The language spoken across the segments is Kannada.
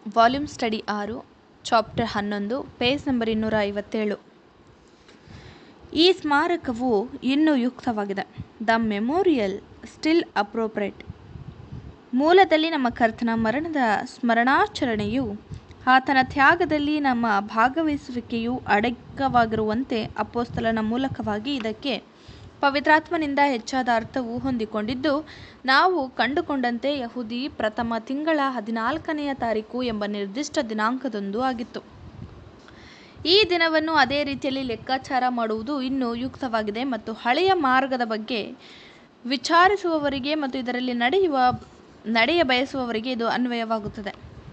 ವಾಲ್ಯೂಮ್ ಸ್ಟಡಿ ಆರು ಚಾಪ್ಟರ್ ಹನ್ನೊಂದು ಪೇಜ್ ನಂಬರ್ ಇನ್ನೂರ ಐವತ್ತೇಳು ಈ ಸ್ಮಾರಕವು ಇನ್ನೂ ಯುಕ್ತವಾಗಿದೆ ದ ಮೆಮೋರಿಯಲ್ ಸ್ಟಿಲ್ ಅಪ್ರೋಪ್ರೇಟ್ ಮೂಲದಲ್ಲಿ ನಮ್ಮ ಕರ್ತನ ಮರಣದ ಸ್ಮರಣಾಚರಣೆಯು ಆತನ ತ್ಯಾಗದಲ್ಲಿ ನಮ್ಮ ಭಾಗವಹಿಸುವಿಕೆಯು ಅಡಕವಾಗಿರುವಂತೆ ಅಪೋಸ್ತಲನ ಮೂಲಕವಾಗಿ ಇದಕ್ಕೆ ಪವಿತ್ರಾತ್ಮನಿಂದ ಹೆಚ್ಚಾದ ಅರ್ಥವು ಹೊಂದಿಕೊಂಡಿದ್ದು ನಾವು ಕಂಡುಕೊಂಡಂತೆ ಯಹೂದಿ ಪ್ರಥಮ ತಿಂಗಳ ಹದಿನಾಲ್ಕನೆಯ ತಾರೀಕು ಎಂಬ ನಿರ್ದಿಷ್ಟ ದಿನಾಂಕದಂದು ಆಗಿತ್ತು ಈ ದಿನವನ್ನು ಅದೇ ರೀತಿಯಲ್ಲಿ ಲೆಕ್ಕಾಚಾರ ಮಾಡುವುದು ಇನ್ನೂ ಯುಕ್ತವಾಗಿದೆ ಮತ್ತು ಹಳೆಯ ಮಾರ್ಗದ ಬಗ್ಗೆ ವಿಚಾರಿಸುವವರಿಗೆ ಮತ್ತು ಇದರಲ್ಲಿ ನಡೆಯುವ ನಡೆಯ ಬಯಸುವವರಿಗೆ ಇದು ಅನ್ವಯವಾಗುತ್ತದೆ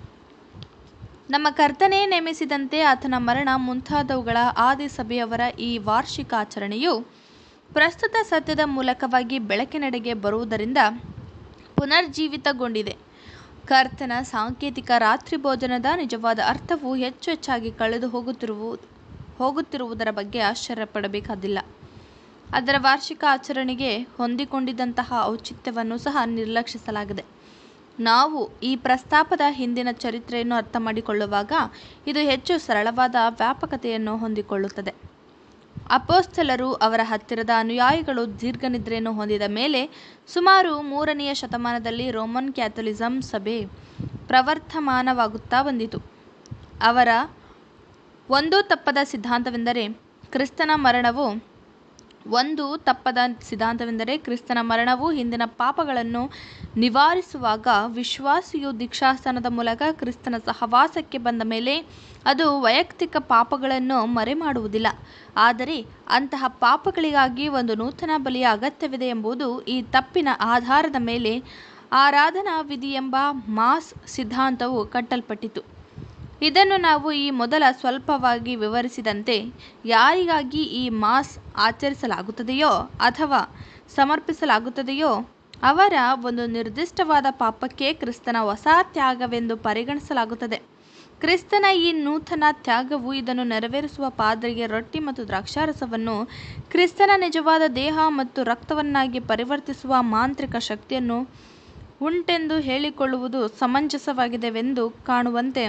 ನಮ್ಮ ಕರ್ತನೇ ನೇಮಿಸಿದಂತೆ ಆತನ ಮರಣ ಮುಂತಾದವುಗಳ ಆದಿ ಸಭೆಯವರ ಈ ವಾರ್ಷಿಕ ಆಚರಣೆಯು ಪ್ರಸ್ತುತ ಸತ್ಯದ ಮೂಲಕವಾಗಿ ಬೆಳಕಿನೆಡೆಗೆ ಬರುವುದರಿಂದ ಪುನರ್ಜೀವಿತಗೊಂಡಿದೆ ಕರ್ತನ ಸಾಂಕೇತಿಕ ರಾತ್ರಿ ಭೋಜನದ ನಿಜವಾದ ಅರ್ಥವು ಹೆಚ್ಚು ಹೆಚ್ಚಾಗಿ ಕಳೆದು ಹೋಗುತ್ತಿರುವು ಹೋಗುತ್ತಿರುವುದರ ಬಗ್ಗೆ ಆಶ್ಚರ್ಯಪಡಬೇಕಾದಿಲ್ಲ ಅದರ ವಾರ್ಷಿಕ ಆಚರಣೆಗೆ ಹೊಂದಿಕೊಂಡಿದ್ದಂತಹ ಔಚಿತ್ಯವನ್ನು ಸಹ ನಿರ್ಲಕ್ಷಿಸಲಾಗಿದೆ ನಾವು ಈ ಪ್ರಸ್ತಾಪದ ಹಿಂದಿನ ಚರಿತ್ರೆಯನ್ನು ಅರ್ಥ ಮಾಡಿಕೊಳ್ಳುವಾಗ ಇದು ಹೆಚ್ಚು ಸರಳವಾದ ವ್ಯಾಪಕತೆಯನ್ನು ಹೊಂದಿಕೊಳ್ಳುತ್ತದೆ ಅಪೋಸ್ತಲರು ಅವರ ಹತ್ತಿರದ ಅನುಯಾಯಿಗಳು ದೀರ್ಘನಿದ್ರೆಯನ್ನು ಹೊಂದಿದ ಮೇಲೆ ಸುಮಾರು ಮೂರನೆಯ ಶತಮಾನದಲ್ಲಿ ರೋಮನ್ ಕ್ಯಾಥಲಿಸಂ ಸಭೆ ಪ್ರವರ್ತಮಾನವಾಗುತ್ತಾ ಬಂದಿತು ಅವರ ಒಂದು ತಪ್ಪದ ಸಿದ್ಧಾಂತವೆಂದರೆ ಕ್ರಿಸ್ತನ ಮರಣವು ಒಂದು ತಪ್ಪದ ಸಿದ್ಧಾಂತವೆಂದರೆ ಕ್ರಿಸ್ತನ ಮರಣವು ಹಿಂದಿನ ಪಾಪಗಳನ್ನು ನಿವಾರಿಸುವಾಗ ವಿಶ್ವಾಸಿಯು ದೀಕ್ಷಾಸ್ಥಾನದ ಮೂಲಕ ಕ್ರಿಸ್ತನ ಸಹವಾಸಕ್ಕೆ ಬಂದ ಮೇಲೆ ಅದು ವೈಯಕ್ತಿಕ ಪಾಪಗಳನ್ನು ಮರೆಮಾಡುವುದಿಲ್ಲ ಆದರೆ ಅಂತಹ ಪಾಪಗಳಿಗಾಗಿ ಒಂದು ನೂತನ ಬಲಿಯ ಅಗತ್ಯವಿದೆ ಎಂಬುದು ಈ ತಪ್ಪಿನ ಆಧಾರದ ಮೇಲೆ ಆರಾಧನಾ ವಿಧಿ ಎಂಬ ಮಾಸ್ ಸಿದ್ಧಾಂತವು ಕಟ್ಟಲ್ಪಟ್ಟಿತು ಇದನ್ನು ನಾವು ಈ ಮೊದಲ ಸ್ವಲ್ಪವಾಗಿ ವಿವರಿಸಿದಂತೆ ಯಾರಿಗಾಗಿ ಈ ಮಾಸ್ ಆಚರಿಸಲಾಗುತ್ತದೆಯೋ ಅಥವಾ ಸಮರ್ಪಿಸಲಾಗುತ್ತದೆಯೋ ಅವರ ಒಂದು ನಿರ್ದಿಷ್ಟವಾದ ಪಾಪಕ್ಕೆ ಕ್ರಿಸ್ತನ ಹೊಸ ತ್ಯಾಗವೆಂದು ಪರಿಗಣಿಸಲಾಗುತ್ತದೆ ಕ್ರಿಸ್ತನ ಈ ನೂತನ ತ್ಯಾಗವು ಇದನ್ನು ನೆರವೇರಿಸುವ ಪಾದ್ರಿಗೆ ರೊಟ್ಟಿ ಮತ್ತು ದ್ರಾಕ್ಷಾರಸವನ್ನು ಕ್ರಿಸ್ತನ ನಿಜವಾದ ದೇಹ ಮತ್ತು ರಕ್ತವನ್ನಾಗಿ ಪರಿವರ್ತಿಸುವ ಮಾಂತ್ರಿಕ ಶಕ್ತಿಯನ್ನು ಉಂಟೆಂದು ಹೇಳಿಕೊಳ್ಳುವುದು ಸಮಂಜಸವಾಗಿದೆವೆಂದು ಕಾಣುವಂತೆ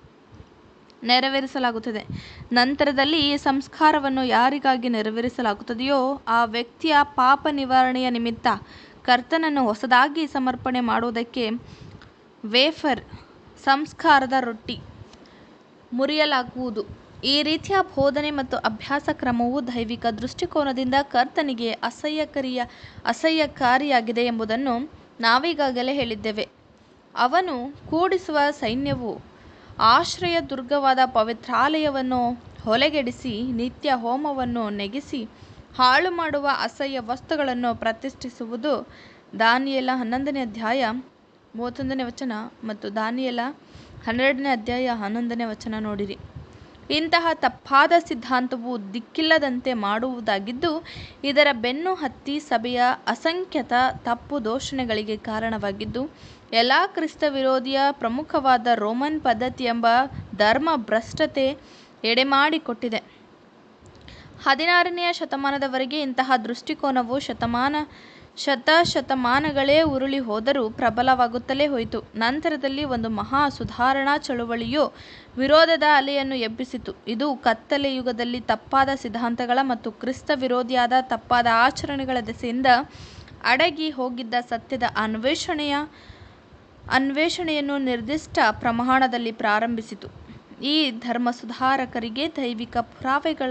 ನೆರವೇರಿಸಲಾಗುತ್ತದೆ ನಂತರದಲ್ಲಿ ಈ ಸಂಸ್ಕಾರವನ್ನು ಯಾರಿಗಾಗಿ ನೆರವೇರಿಸಲಾಗುತ್ತದೆಯೋ ಆ ವ್ಯಕ್ತಿಯ ಪಾಪ ನಿವಾರಣೆಯ ನಿಮಿತ್ತ ಕರ್ತನನ್ನು ಹೊಸದಾಗಿ ಸಮರ್ಪಣೆ ಮಾಡುವುದಕ್ಕೆ ವೇಫರ್ ಸಂಸ್ಕಾರದ ರೊಟ್ಟಿ ಮುರಿಯಲಾಗುವುದು ಈ ರೀತಿಯ ಬೋಧನೆ ಮತ್ತು ಅಭ್ಯಾಸ ಕ್ರಮವು ದೈವಿಕ ದೃಷ್ಟಿಕೋನದಿಂದ ಕರ್ತನಿಗೆ ಅಸಹ್ಯಕರಿಯ ಅಸಹ್ಯಕಾರಿಯಾಗಿದೆ ಎಂಬುದನ್ನು ನಾವೀಗಾಗಲೇ ಹೇಳಿದ್ದೇವೆ ಅವನು ಕೂಡಿಸುವ ಸೈನ್ಯವು ಆಶ್ರಯ ದುರ್ಗವಾದ ಪವಿತ್ರಾಲಯವನ್ನು ಹೊಲೆಗೆಡಿಸಿ ನಿತ್ಯ ಹೋಮವನ್ನು ನೆಗೆಸಿ ಹಾಳು ಮಾಡುವ ಅಸಹ್ಯ ವಸ್ತುಗಳನ್ನು ಪ್ರತಿಷ್ಠಿಸುವುದು ದಾನಿಯೆಲ ಹನ್ನೊಂದನೇ ಅಧ್ಯಾಯ ಮೂವತ್ತೊಂದನೇ ವಚನ ಮತ್ತು ದಾನಿಯೆಲ ಹನ್ನೆರಡನೇ ಅಧ್ಯಾಯ ಹನ್ನೊಂದನೇ ವಚನ ನೋಡಿರಿ ಇಂತಹ ತಪ್ಪಾದ ಸಿದ್ಧಾಂತವು ದಿಕ್ಕಿಲ್ಲದಂತೆ ಮಾಡುವುದಾಗಿದ್ದು ಇದರ ಬೆನ್ನು ಹತ್ತಿ ಸಭೆಯ ಅಸಂಖ್ಯಾತ ತಪ್ಪು ದೂಷಣೆಗಳಿಗೆ ಕಾರಣವಾಗಿದ್ದು ಎಲ್ಲ ಕ್ರಿಸ್ತ ವಿರೋಧಿಯ ಪ್ರಮುಖವಾದ ರೋಮನ್ ಪದ್ಧತಿ ಎಂಬ ಧರ್ಮ ಭ್ರಷ್ಟತೆ ಎಡೆಮಾಡಿಕೊಟ್ಟಿದೆ ಹದಿನಾರನೆಯ ಶತಮಾನದವರೆಗೆ ಇಂತಹ ದೃಷ್ಟಿಕೋನವು ಶತಮಾನ ಶತಶತಮಾನಗಳೇ ಉರುಳಿ ಹೋದರೂ ಪ್ರಬಲವಾಗುತ್ತಲೇ ಹೋಯಿತು ನಂತರದಲ್ಲಿ ಒಂದು ಮಹಾ ಸುಧಾರಣಾ ಚಳುವಳಿಯು ವಿರೋಧದ ಅಲೆಯನ್ನು ಎಬ್ಬಿಸಿತು ಇದು ಕತ್ತಲೆ ಯುಗದಲ್ಲಿ ತಪ್ಪಾದ ಸಿದ್ಧಾಂತಗಳ ಮತ್ತು ಕ್ರಿಸ್ತ ವಿರೋಧಿಯಾದ ತಪ್ಪಾದ ಆಚರಣೆಗಳ ದೆಸೆಯಿಂದ ಅಡಗಿ ಹೋಗಿದ್ದ ಸತ್ಯದ ಅನ್ವೇಷಣೆಯ ಅನ್ವೇಷಣೆಯನ್ನು ನಿರ್ದಿಷ್ಟ ಪ್ರಮಾಣದಲ್ಲಿ ಪ್ರಾರಂಭಿಸಿತು ಈ ಧರ್ಮ ಸುಧಾರಕರಿಗೆ ದೈವಿಕ ಪುರಾವೆಗಳ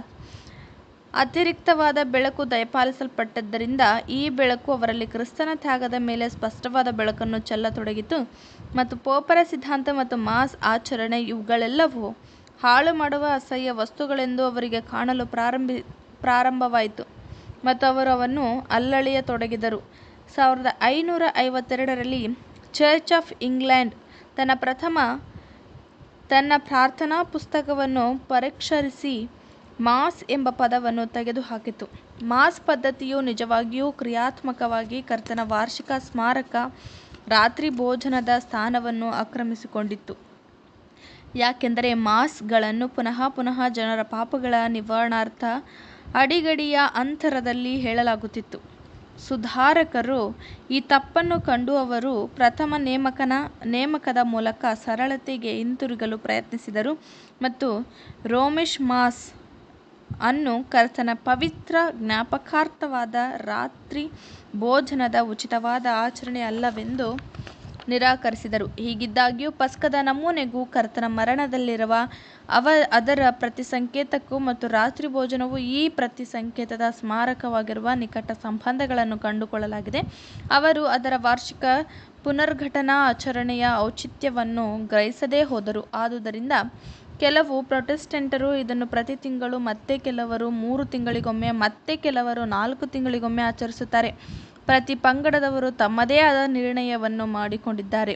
ಅತಿರಿಕ್ತವಾದ ಬೆಳಕು ದಯಪಾಲಿಸಲ್ಪಟ್ಟದ್ದರಿಂದ ಈ ಬೆಳಕು ಅವರಲ್ಲಿ ಕ್ರಿಸ್ತನ ತ್ಯಾಗದ ಮೇಲೆ ಸ್ಪಷ್ಟವಾದ ಬೆಳಕನ್ನು ಚೆಲ್ಲತೊಡಗಿತು ಮತ್ತು ಪೋಪರ ಸಿದ್ಧಾಂತ ಮತ್ತು ಮಾಸ್ ಆಚರಣೆ ಇವುಗಳೆಲ್ಲವೂ ಹಾಳು ಮಾಡುವ ಅಸಹ್ಯ ವಸ್ತುಗಳೆಂದು ಅವರಿಗೆ ಕಾಣಲು ಪ್ರಾರಂಭಿ ಪ್ರಾರಂಭವಾಯಿತು ಮತ್ತು ಅವರು ಅವನ್ನು ಅಲ್ಲಳೆಯತೊಡಗಿದರು ಸಾವಿರದ ಐನೂರ ಐವತ್ತೆರಡರಲ್ಲಿ ಚರ್ಚ್ ಆಫ್ ಇಂಗ್ಲೆಂಡ್ ತನ್ನ ಪ್ರಥಮ ತನ್ನ ಪ್ರಾರ್ಥನಾ ಪುಸ್ತಕವನ್ನು ಪರಿಷ್ಕರಿಸಿ ಮಾಸ್ ಎಂಬ ಪದವನ್ನು ತೆಗೆದುಹಾಕಿತು ಮಾಸ್ ಪದ್ಧತಿಯು ನಿಜವಾಗಿಯೂ ಕ್ರಿಯಾತ್ಮಕವಾಗಿ ಕರ್ತನ ವಾರ್ಷಿಕ ಸ್ಮಾರಕ ರಾತ್ರಿ ಭೋಜನದ ಸ್ಥಾನವನ್ನು ಆಕ್ರಮಿಸಿಕೊಂಡಿತ್ತು ಯಾಕೆಂದರೆ ಮಾಸ್ಗಳನ್ನು ಪುನಃ ಪುನಃ ಜನರ ಪಾಪಗಳ ನಿವಾರಣಾರ್ಥ ಅಡಿಗಡಿಯ ಅಂತರದಲ್ಲಿ ಹೇಳಲಾಗುತ್ತಿತ್ತು ಸುಧಾರಕರು ಈ ತಪ್ಪನ್ನು ಕಂಡು ಅವರು ಪ್ರಥಮ ನೇಮಕನ ನೇಮಕದ ಮೂಲಕ ಸರಳತೆಗೆ ಹಿಂತಿರುಗಲು ಪ್ರಯತ್ನಿಸಿದರು ಮತ್ತು ರೋಮಿಶ್ ಮಾಸ್ ಅನ್ನು ಕರ್ತನ ಪವಿತ್ರ ಜ್ಞಾಪಕಾರ್ಥವಾದ ರಾತ್ರಿ ಭೋಜನದ ಉಚಿತವಾದ ಆಚರಣೆ ಅಲ್ಲವೆಂದು ನಿರಾಕರಿಸಿದರು ಹೀಗಿದ್ದಾಗ್ಯೂ ಪಸ್ಕದ ನಮೂನೆಗೂ ಕರ್ತನ ಮರಣದಲ್ಲಿರುವ ಅವ ಅದರ ಪ್ರತಿಸಂಕೇತಕ್ಕೂ ಮತ್ತು ರಾತ್ರಿ ಭೋಜನವು ಈ ಪ್ರತಿಸಂಕೇತದ ಸ್ಮಾರಕವಾಗಿರುವ ನಿಕಟ ಸಂಬಂಧಗಳನ್ನು ಕಂಡುಕೊಳ್ಳಲಾಗಿದೆ ಅವರು ಅದರ ವಾರ್ಷಿಕ ಪುನರ್ಘಟನಾ ಆಚರಣೆಯ ಔಚಿತ್ಯವನ್ನು ಗ್ರಹಿಸದೇ ಹೋದರು ಆದುದರಿಂದ ಕೆಲವು ಪ್ರೊಟೆಸ್ಟೆಂಟರು ಇದನ್ನು ಪ್ರತಿ ತಿಂಗಳು ಮತ್ತೆ ಕೆಲವರು ಮೂರು ತಿಂಗಳಿಗೊಮ್ಮೆ ಮತ್ತೆ ಕೆಲವರು ನಾಲ್ಕು ತಿಂಗಳಿಗೊಮ್ಮೆ ಆಚರಿಸುತ್ತಾರೆ ಪ್ರತಿ ಪಂಗಡದವರು ತಮ್ಮದೇ ಆದ ನಿರ್ಣಯವನ್ನು ಮಾಡಿಕೊಂಡಿದ್ದಾರೆ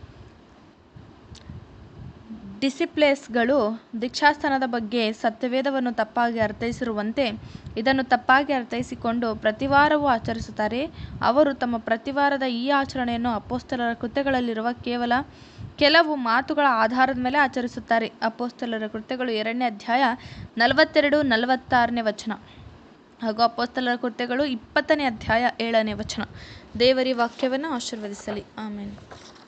ಡಿಸಿಪ್ಲೇಸ್ಗಳು ದೀಕ್ಷಾಸ್ನಾನದ ಬಗ್ಗೆ ಸತ್ಯವೇದವನ್ನು ತಪ್ಪಾಗಿ ಅರ್ಥೈಸಿರುವಂತೆ ಇದನ್ನು ತಪ್ಪಾಗಿ ಅರ್ಥೈಸಿಕೊಂಡು ಪ್ರತಿವಾರವೂ ಆಚರಿಸುತ್ತಾರೆ ಅವರು ತಮ್ಮ ಪ್ರತಿವಾರದ ಈ ಆಚರಣೆಯನ್ನು ಅಪೊಸ್ತಲರ ಕೃತ್ಯಗಳಲ್ಲಿರುವ ಕೇವಲ ಕೆಲವು ಮಾತುಗಳ ಆಧಾರದ ಮೇಲೆ ಆಚರಿಸುತ್ತಾರೆ ಅಪೊಸ್ತಲರ ಕೃತ್ಯಗಳು ಎರಡನೇ ಅಧ್ಯಾಯ ನಲವತ್ತೆರಡು ನಲವತ್ತಾರನೇ ವಚನ ಹಾಗೂ ಅಪೊಸ್ತಲರ ಕೃತ್ಯಗಳು ಇಪ್ಪತ್ತನೇ ಅಧ್ಯಾಯ ಏಳನೇ ವಚನ ದೇವರಿ ವಾಕ್ಯವನ್ನು ಆಶೀರ್ವದಿಸಲಿ ಆಮೇಲೆ